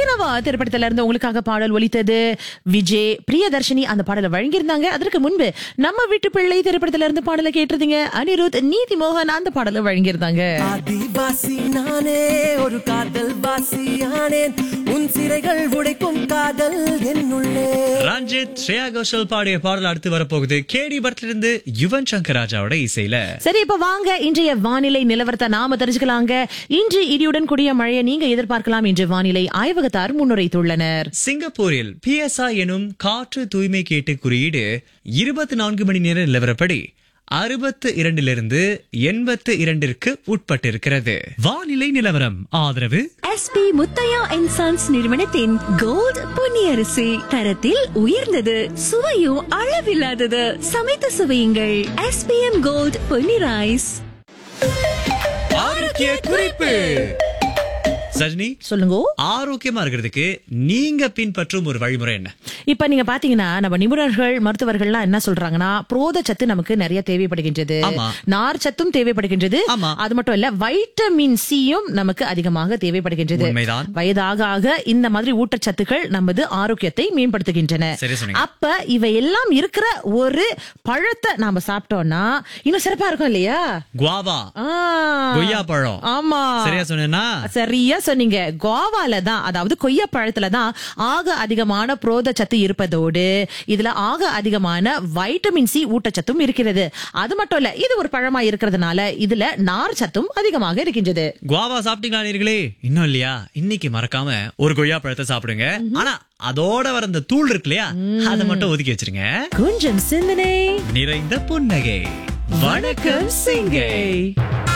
மீனவா திரைப்படத்துல இருந்து உங்களுக்காக பாடல் ஒலித்தது விஜய் பிரியதர்ஷினி அந்த பாடலை வழங்கியிருந்தாங்க அதற்கு முன்பு நம்ம வீட்டு பிள்ளை திரைப்படத்துல இருந்து பாடலை கேட்டிருந்தீங்க அனிருத் நீதி மோகன் அந்த பாடலை வழங்கியிருந்தாங்க ஆதிவாசி நானே ஒரு காதல் வாசியானேன் உன் சிறைகள் உடைக்கும் காதல் என்னுள்ளே ரஞ்சித் ஸ்ரேயா கோஷல் பாடிய பாடல் அடுத்து வரப்போகுது கேடி படத்துல இருந்து யுவன் சங்கர் ராஜாவோட இசையில சரி இப்ப வாங்க இன்றைய வானிலை நிலவரத்தை நாம தெரிஞ்சுக்கலாங்க இன்று இடியுடன் கூடிய மழையை நீங்க எதிர்பார்க்கலாம் என்று வானிலை ஆய்வகத்தார் முன்னுரைத்துள்ளனர் சிங்கப்பூரில் பிஎஸ்ஐ எனும் காற்று தூய்மை கேட்டு குறியீடு இருபத்தி நான்கு மணி நேர நிலவரப்படி அறுபத்து இரண்டிலிருந்து எண்பத்து இரண்டிற்கு உட்பட்டிருக்கிறது வானிலை நிலவரம் ஆதரவு எஸ்பி முத்தையா அண்ட் சன்ஸ் நிறுவனத்தின் கோல்ட் பொன்னியரிசி தரத்தில் உயர்ந்தது சுவையும் அளவில்லாதது சமைத்து சுவையுங்கள் எஸ்பிஎம் கோல்ட் பொன்னி ரைஸ் ஆரோக்கிய குறிப்பு சஜினி சொல்லுங்க ஆரோக்கியமா இருக்கிறதுக்கு நீங்க பின்பற்றும் ஒரு வழிமுறை என்ன இப்ப நீங்க பாத்தீங்கன்னா நம்ம நிபுணர்கள் மருத்துவர்கள்லாம் என்ன சொல்றாங்கன்னா புரோத சத்து நமக்கு நிறைய தேவைப்படுகின்றது ஆமா. நார் சத்தும் தேவைப்படுகின்றது ஆமா. அது மட்டும் இல்ல வைட்டமின் சியும் நமக்கு அதிகமாக தேவைப்படுகின்றது உண்மைதான். வயதாக ஆக இந்த மாதிரி ஊட்டச்சத்துக்கள் நமது ஆரோக்கியத்தை மேம்படுத்துகின்றன சரி சொன்னீங்க. அப்ப இவை எல்லாம் இருக்கிற ஒரு பழத்தை நாம சாப்பிட்டோம்னா இன்னும் சிறப்பா இருக்கும் இல்லையா குவாவா ஆ. கொய்யா பழம் ஆமா சரியா சொன்னேன்னா சரியா சொன்னீங்க கோவால தான் அதாவது கொய்யா பழத்துல தான் ஆக அதிகமான புரோத சத்து இருப்பதோடு இதுல ஆக அதிகமான வைட்டமின் சி ஊட்டச்சத்தும் இருக்கிறது அது மட்டும் இல்ல இது ஒரு பழமா இருக்கிறதுனால இதுல நார் சத்தும் அதிகமாக இருக்கின்றது குவாவா சாப்பிட்டீங்களா நீர்களே இன்னும் இல்லையா இன்னைக்கு மறக்காம ஒரு கொய்யா பழத்தை சாப்பிடுங்க ஆனா அதோட வர அந்த தூள் இருக்கு இல்லையா அதை மட்டும் ஒதுக்கி வச்சிருங்க கொஞ்சம் சிந்தனை நிறைந்த புன்னகை வணக்கம் சிங்கை